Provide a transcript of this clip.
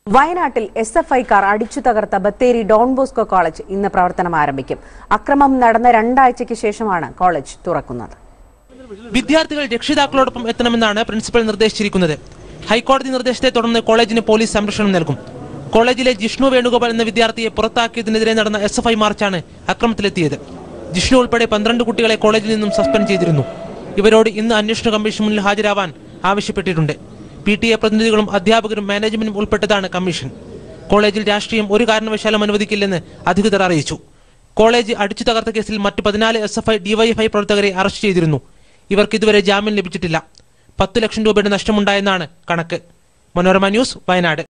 വയനാട്ടിൽ S F ഐക്കാർ അടിച്ചു തകർത്ത ബത്തേരി ഡോൺ ബോസ്കോ കോളേജ് ഇന്ന് പ്രവർത്തനം ആരംഭിക്കും അക്രമം നടന്ന രണ്ടാഴ്ചയ്ക്ക് ശേഷമാണ് കോളേജ് തുറക്കുന്നത് വിദ്യാർത്ഥികൾ രക്ഷിതാക്കളോടൊപ്പം എത്തണമെന്നാണ് പ്രിൻസിപ്പൽ നിർദ്ദേശിച്ചിരിക്കുന്നത് ഹൈക്കോടതി നിർദ്ദേശത്തെ തുടർന്ന് കോളേജിന് പോലീസ് സംരക്ഷണം നൽകും കോളേജിലെ ജിഷ്ണു വേണുഗോപാൽ എന്ന വിദ്യാർത്ഥിയെ പുറത്താക്കിയതിനെതിരെ നടന്ന എസ് എഫ് ഐ മാർച്ചാണ് അക്രമത്തിലെത്തിയത് ജിഷ്ണു ഉൾപ്പെടെ പന്ത്രണ്ട് കുട്ടികളെ കോളേജിൽ നിന്നും സസ്പെൻഡ് ചെയ്തിരുന്നു ഇവരോട് ഇന്ന് അന്വേഷണ കമ്മീഷൻ മുന്നിൽ ഹാജരാവാൻ ആവശ്യപ്പെട്ടിട്ടുണ്ട് പി ടി എ പ്രതിനിധികളും അധ്യാപകരും മാനേജ്മെന്റും ഉൾപ്പെട്ടതാണ് കമ്മീഷൻ കോളേജിൽ രാഷ്ട്രീയം ഒരു കാരണവശാലും അനുവദിക്കില്ലെന്ന് അധികൃതർ അറിയിച്ചു കോളേജ് അടിച്ചു തകർത്ത കേസിൽ മറ്റ് പതിനാല് എസ് എഫ് ഐ ഡിവൈഎഫ്ഐ പ്രവർത്തകരെ അറസ്റ്റ് ചെയ്തിരുന്നു ഇവർക്ക് ഇതുവരെ ജാമ്യം ലഭിച്ചിട്ടില്ല പത്ത് ലക്ഷം രൂപയുടെ നഷ്ടമുണ്ടായെന്നാണ് കണക്ക് മനോരമ ന്യൂസ് വയനാട്